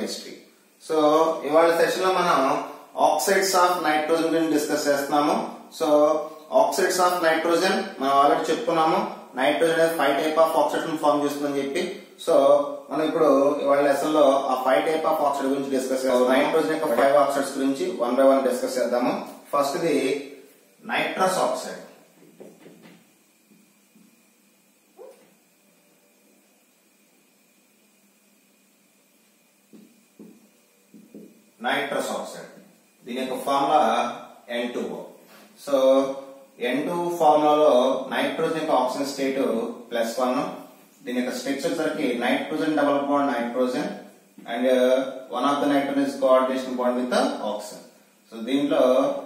Chemistry so ఇవాళ session లో మనం ఆక్సైడ్స్ ఆఫ్ నైట్రోజన్ గురించి డిస్కస్ చేస్తున్నాము సో ఆక్సైడ్స్ ఆఫ్ నైట్రోజన్ మనం ఆల్రెడీ చెప్పుకున్నాము నైట్రోజన్ అనేది five type of oxidation form చేస్తుందని చెప్పి సో మనం ఇప్పుడు ఇవాళ లెసన్ లో ఆ ఫైవ్ టైప్ ఆఫ్ ఆక్సైడ్ గురించి డిస్కస్ చేద్దాం నైట్రోజన్ యొక్క ఫైవ్ ఆక్సైడ్స్ గురించి వన్ బై వన్ డిస్కస్ చేద్దాము first the nitrous oxide nitrous oxide దీని యొక్క formula N two so N two ఫార్ములాలో నైట్రోజన్ యొక్క ఆక్సిజన్ స్టేట్ ప్లస్ వన్ దీని యొక్క స్ట్రక్చర్ వచ్చరికి nitrogen double bond nitrogen and one of the nitrogen coordination bond with oxygen so దీంట్లో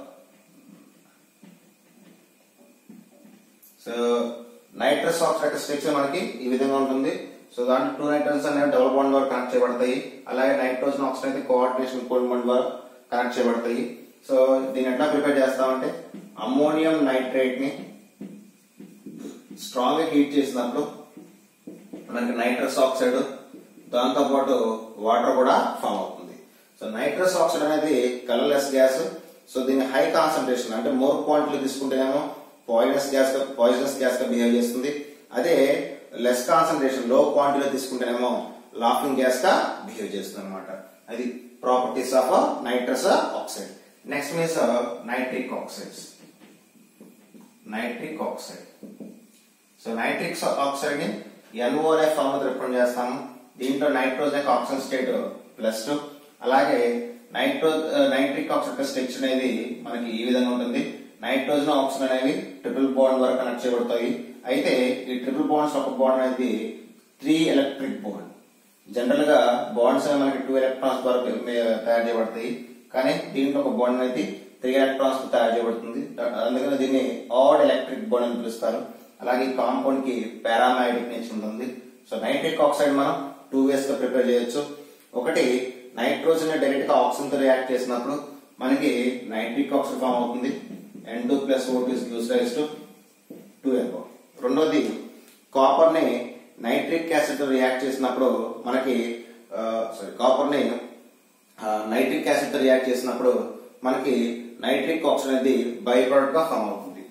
so nitrous oxide యొక్క structure మనకి ఈ విధంగా ఉంటుంది సో దాంట్లో టూ నైట్రోజన్స్ అనేవి డబుల్ బాండ్ ద్వారా కనెక్ట్ చేయబడతాయి అలాగే నైట్రోజన్ ఆక్సైడ్ అయితే కోఆర్డినేషన్ కోల్డ్ బాండ్ ద్వారా కనెక్ట్ చేయబడతాయి సో దీన్ని ఎట్లా ప్రిపేర్ చేస్తామంటే అమ్మోనియం నైట్రేట్ ని స్ట్రాంగ్ గా హీట్ చేసినప్పుడు మనకి నైట్రస్ ఆక్సైడ్ దాంతో పాటు వాటర్ కూడా ఫామ్ అవుతుంది సో నైట్రస్ ఆక్సైడ్ అనేది కలర్లెస్ గ్యాస్ సో దీన్ని హై కాన్సన్ట్రేషన్ అంటే మోర్ క్వాంటిటీ తీసుకుంటేనేమో పాయిజనస్ గ్యాస్ పాయిజనస్ గ్యాస్ గా బిహేవ్ చేస్తుంది అదే లెస్ కాన్సన్ట్రేషన్ లో క్వాంటిటీలో తీసుకుంటేనేమో లాఫింగ్ గ్యాస్ గా బిహేవ్ చేస్తుంది అనమాట అది properties of nitrous oxide next means nitric oxides nitric oxide so nitric oxide ని ఎన్ఓ అనే ఫార్మ్ రిప్రజెంట్ చేస్తాము దీంట్లో నైట్రోజన్ యొక్క ఆక్సిజన్ స్టేట్ ప్లస్ టూ అలాగే నైట్రో నైట్రిక్ ఆక్సైడ్ స్ట్రక్చర్ అనేది మనకి ఈ విధంగా ఉంటుంది నైట్రోజన్ ఆక్సిజన్ అనేవి ట్రిపుల్ బాండ్ ద్వారా కనెక్ట్ చేయబడతాయి అయితే ఈ ట్రిపుల్ బాండ్స్ ఒక బాండ్ అనేది త్రీ ఎలక్ట్రిక్ బాండ్ జనరల్ గా బాండ్స్ అనేవి మనకి టూ ఎలక్ట్రాన్స్ ద్వారా తయారు చేయబడతాయి కానీ దీంట్లో ఒక బాండ్ అనేది త్రీ ఎలక్ట్రాన్స్ తో తయారు చేయబడుతుంది అందుకని దీన్ని ఆడ్ ఎలక్ట్రిక్ బాండ్ అని పిలుస్తారు అలాగే ఈ కాంపౌండ్ కి పారామైడిక్ నేచర్ ఉంటుంది సో నైట్రిక్ ఆక్సైడ్ మనం టూ వేస్ గా ప్రిపేర్ చేయొచ్చు ఒకటి నైట్రోజన్ డైరెక్ట్ గా ఆక్సిజన్ తో రియాక్ట్ చేసినప్పుడు మనకి నైట్రిక్ ఆక్సైడ్ ఫామ్ అవుతుంది N two plus O two gives rise to two N O రెండోది కాపర్ ని నైట్రిక్ యాసిడ్ తో రియాక్ట్ చేసినప్పుడు మనకి సారీ కాపర్ ని నైట్రిక్ యాసిడ్ తో రియాక్ట్ చేసినప్పుడు మనకి నైట్రిక్ ఆక్సైడ్ అనేది బై ప్రోడక్ట్ గా ఫామ్ అవుతుంది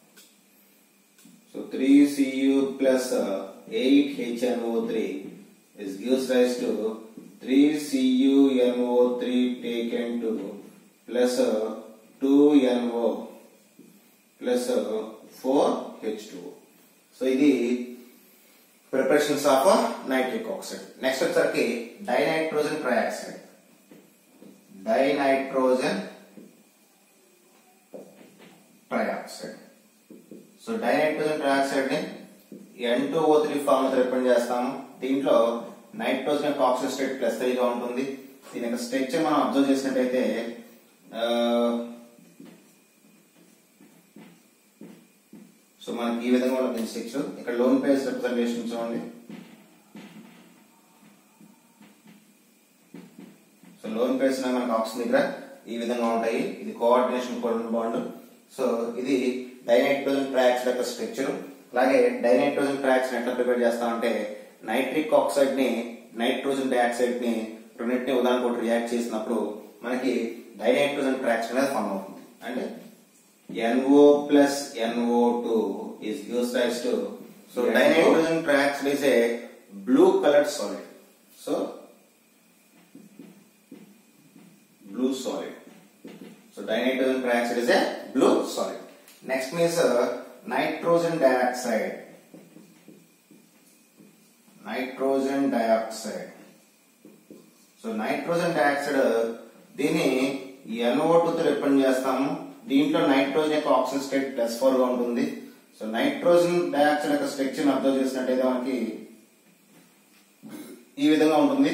so three C U plus eight HNO three is gives rise to three C U N O three taken to plus two N O plus four H two so ఇది preparations of nitric oxide next వచ్చరికి dinitrogen trioxide dinitrogen trioxide so dinitrogen trioxide ని N two O three form represent చేస్తాము దీంట్లో nitrogen యొక్క oxygen state plus three గా ఉంటుంది దీని యొక్క స్ట్రక్చర్ మనం అబ్జర్వ్ చేసినట్టయితే సో మనకి ఈ విధంగా ఉంటుంది స్ట్రక్చర్ ఇక్కడ లోన్ పేజ్ రిప్రజెంటేషన్ చూడండి సో లోన్ పేజ్ మనకి ఆక్సిజన్ దగ్గర ఈ విధంగా ఉంటాయి ఇది కోఆర్డినేషన్ కోడన్ బాండ్ సో ఇది డైనైట్రోజన్ ట్రాక్స్ యొక్క స్ట్రక్చర్ అలాగే డైనైట్రోజన్ ట్రాక్స్ ఎట్లా ప్రిపేర్ చేస్తామంటే నైట్రిక్ ఆక్సైడ్ ని నైట్రోజన్ డైఆక్సైడ్ ని రెండింటిని ఉదాహరణ ఒకటి రియాక్ట్ చేసినప్పుడు మనకి డైనైట్రోజన్ ట్రాక్స్ అనేది ఫామ్ అవుతుంది అంటే NO plus NO2 is gives rise to so dinitrogen trioxide is a blue colored solid. So blue solid. So dinitrogen trioxide is a blue solid. Next means uh, nitrogen dioxide. Nitrogen dioxide. So nitrogen dioxide దీన్ని NO2 తో represent చేస్తాము దీంట్లో nitrogen యొక్క oxygen state plus four గా ఉంటుంది so nitrogen dioxide యొక్క structure observe చేసినట్టయితే మనకి ఈ విధంగా ఉంటుంది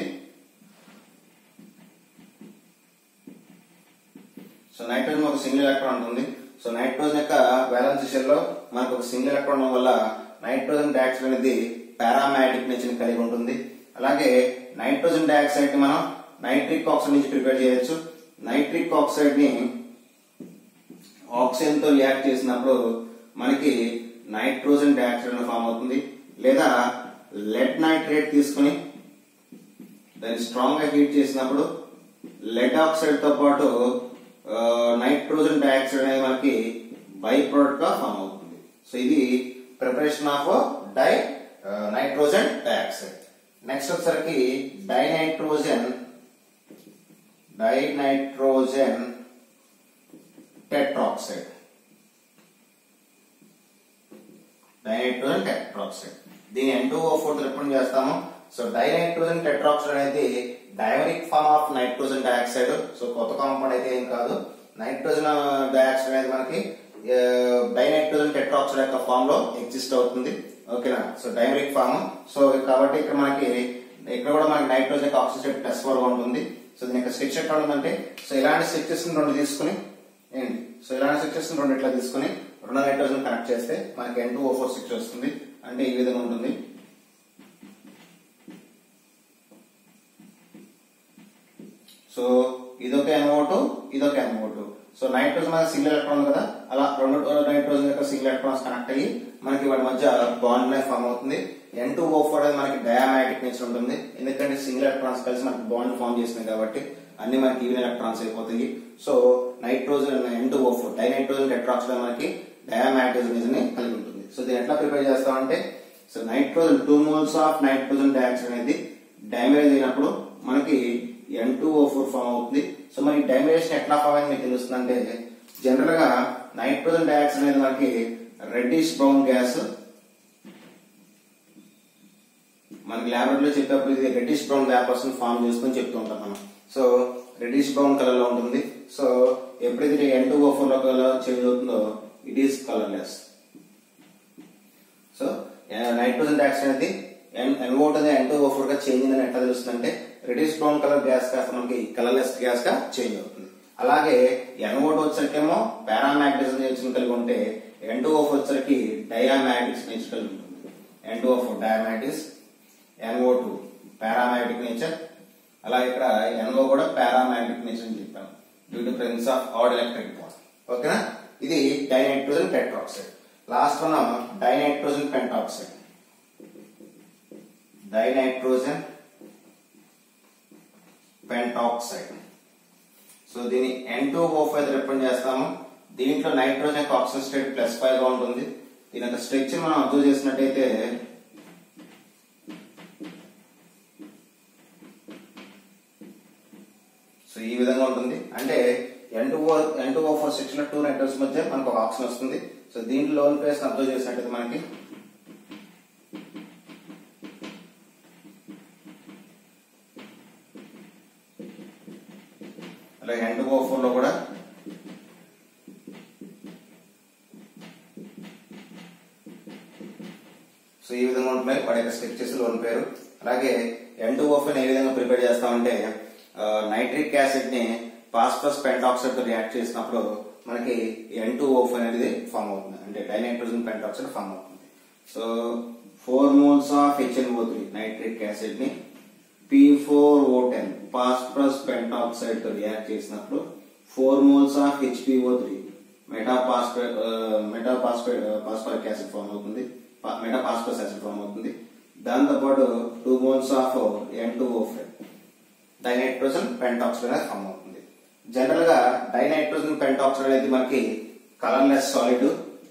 సో నైట్రోజన్ ఒక సింగిల్ ఎలక్ట్రాన్ ఉంటుంది సో నైట్రోజన్ యొక్క బ్యాలెన్స్ షెల్ లో మనకు ఒక సింగిల్ ఎలక్ట్రాన్ ఉండడం వల్ల నైట్రోజన్ డైఆక్సైడ్ అనేది పారామాటిక్ నేచర్ కలిగి ఉంటుంది అలాగే నైట్రోజన్ డైఆక్సైడ్ ని మనం నైట్రిక్ ఆక్సైడ్ నుంచి ప్రిపేర్ చేయొచ్చు నైట్రిక్ ఆక్సైడ్ ని ఆక్సిజన్ తో రియాక్ట్ చేసినప్పుడు మనకి నైట్రోజన్ డైఆక్సైడ్ ఫామ్ అవుతుంది లేదా లెడ్ నైట్రేట్ తీసుకుని దాన్ని స్ట్రాంగ్ గా హీట్ చేసినప్పుడు లెడ్ ఆక్సైడ్ తో పాటు నైట్రోజన్ డైఆక్సైడ్ అనేది మనకి బై ప్రొడక్ట్ గా ఫామ్ అవుతుంది సో ఇది preparation of di nitrogen dioxide next వచ్చరికి dinitrogen dinitrogen tetroxide dinitrogen tetroxide దీని N two O four represent చేస్తాము సో డైనైట్రోజన్ టెట్రాక్సైడ్ అనేది dimeric form of nitrogen dioxide so కొత్త కాంపౌండ్ అయితే ఏం కాదు నైట్రోజన్ డైఆక్సైడ్ అనేది మనకి డైనైట్రోజన్ టెట్రాక్సైడ్ యొక్క ఫామ్ లో ఎగ్జిస్ట్ అవుతుంది ఓకేనా సో డైవరిక్ ఫామ్ సో కాబట్టి ఇక్కడ మనకి ఇక్కడ కూడా మనకి నైట్రోజన్ ఆక్సిజన్ ప్లస్ ఫోర్ ఉంటుంది సో దీని యొక్క స్ట్రక్చర్ ఎట్లా ఉందంటే సో ఇలాంటి స్ట్రక్చర్స్ రెండు తీసుకుని ఏంటి సో ఇలాంటి స్ట్రక్చర్స్ రెండు ఇట్లా తీసుకుని రెండు నైట్రోజన్ కనెక్ట్ చేస్తే మనకి N two O four structure వస్తుంది అంటే ఈ విధంగా ఉంటుంది సో ఇదొక ఎన్ఓటు ఇదొక ఎన్ఓటు సో నైట్రోజన్ మనకి సింగిల్ ఎలక్ట్రాన్ కదా అలా రెండు నైట్రోజన్ యొక్క సింగిల్ ఎలక్ట్రాన్స్ కనెక్ట్ అయ్యి మనకి వాటి మధ్య బాండ్ లైఫ్ ఫామ్ అవుతుంది ఎన్ టూ ఓ ఫోర్ అనేది మనకి డయామాగ్నెటిక్ నేచర్ ఉంటుంది ఎందుకంటే సింగిల్ ఎలక్ట్రాన్స్ కలిసి మనకి బాండ్ ఫామ్ చేసినాయి కాబట్టి అన్ని మనకి ఈవెన్ ఎలక్ట్రాన్స్ అయిపోతాయి so nitrogen N two O four dinitrogen tetroxide మనకి డయామాగ్నెటిక్ నేచర్ ని కలిగి ఉంటుంది సో దీన్ని ఎట్లా ప్రిపేర్ చేస్తామంటే so nitrogen two moles of nitrogen dioxide అనేది డైమరేజ్ అయినప్పుడు మనకి N two O four form అవుతుంది సో మరి డైమరేషన్ ఎట్లా ఫామ్ అయింది మీకు తెలుస్తుంది అంటే జనరల్ గా నైట్రోజన్ డైఆక్సైడ్ అనేది మనకి రెడ్డిష్ బ్రౌన్ గ్యాస్ మనకి ల్యాబొరేటరీలో చెప్పేప్పుడు ఇది రెడ్డిష్ బ్రౌన్ వేపర్స్ ఫామ్ చేసుకుని చెప్తూ ఉంటాం మనం సో రెడ్డిష్ బ్రౌన్ కలర్ లో ఉంటుంది సో ఎప్పుడైతే ఎన్ టూ ఓ ఫోర్ లో కలర్ చేంజ్ అవుతుందో it is colourless so nitrogen dioxide అనేది ఎన్ఓట్ అనేది ఎన్ టూ ఓ ఫోర్ గా చేంజ్ అని ఎట్లా తెలుస్తుందంటే రెడ్డిష్ బ్రౌన్ కలర్ గ్యాస్ కాస్త మనకి కలర్లెస్ గ్యాస్ గా చేంజ్ అవుతుంది అలాగే ఎన్ఓట్ వచ్చరికేమో పారామాగ్నెటిజం నేచర్ కలిగి ఉంటే ఎన్ టూ ఓ ఫోర్ వచ్చరికి డయామాగ్నెటిక్స్ నేచర్ కలిగి ఉంటుంది N two O four diamagnetics N O two paramagnetic nature అలాగే ఇక్కడ ఎన్ఓ కూడా పారామాగ్నెటిక్ నేచర్ అని చెప్పాం due to presence of odd electric bond ఓకేనా ఇది dinitrogen tetroxide last one dinitrogen pentoxide dinitrogen pentoxide so దీన్ని N two O five represent చేస్తాము దీంట్లో నైట్రోజన్ యొక్క ఆక్సిజన్ స్టేట్ ప్లస్ ఫైవ్ గా ఉంటుంది దీని యొక్క స్ట్రక్చర్ మనం అబ్జర్వ్ చేసినట్టయితే సో ఈ విధంగా ఉంటుంది అంటే N two O N two O four six లో టూ నైట్రోస్ మధ్య మనకు ఒక ఆక్సిజన్ వస్తుంది సో దీంట్లో లోన్ ప్లేస్ అబ్జర్వ్ చేసినట్టయితే మనకి అలాగే ఎన్ టూ ఓ ఫోర్ లో కూడా సో ఈ విధంగా ఉంటున్నాయి వాటి యొక్క స్ట్రక్చర్స్ లోన్ పేరు అలాగే ఎన్ టూ ఓఫెన్ ఏ విధంగా ప్రిపేర్ చేస్తామంటే నైట్రిక్ యాసిడ్ ని ఫాస్ఫరస్ పెంటాక్సైడ్ తో రియాక్ట్ చేసినప్పుడు మనకి ఎన్ టూ ఓఫ్ అనేది ఫామ్ అవుతుంది అంటే డైనైట్రోజన్ పెంటాక్సైడ్ ఫామ్ అవుతుంది so four moles of H N O three nitric acid ని P four O ten phosphorus pentoxide తో రియాక్ట్ చేసినప్పుడు four moles of H P O three metaphosphate metaphosphate phosphoric acid form అవుతుంది metaphosphorous acid form అవుతుంది దాంతో పాటు two moles of N two O five dinitrogen pentoxide అనేది form అవుతుంది general గా dinitrogen pentoxide అనేది మనకి colourless solid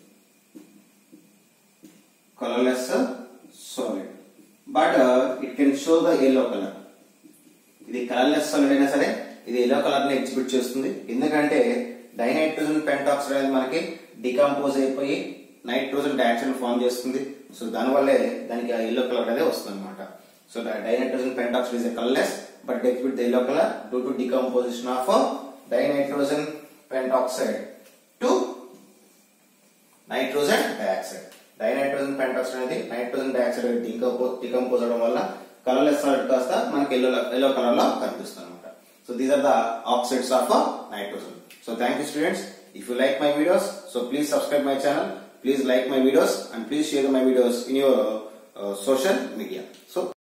colourless solid but it can show the yellow colour ఇది కలర్లెస్ సాలిడ్ అయినా సరే ఇది ఎల్లో కలర్ ని ఎగ్జిబిట్ చేస్తుంది ఎందుకంటే డైనైట్రోజన్ పెంటాక్సైడ్ అనేది మనకి డికంపోజ్ అయిపోయి నైట్రోజన్ డైఆక్సైడ్ ఫామ్ చేస్తుంది సో దానివల్లే దానికి ఆ ఎల్లో కలర్ అనేది వస్తుంది అనమాట so dinitrogen pentoxide is colourless but exhibit the yellow colour due to decomposition of dinitrogen pentoxide to nitrogen dioxide dinitrogen pentoxide అనేది నైట్రోజన్ డైఆక్సైడ్ డికంపోజ్ అవడం వల్ల కలర్లెస్ సాలిడ్ కాస్త మనకి ఎల్లో ఎల్లో కలర్ లో కనిపిస్తుంది అనమాట so these are the oxides of nitrogen so thank you students if you like my videos so please subscribe my channel please like my videos and please share my videos in your uh, social media so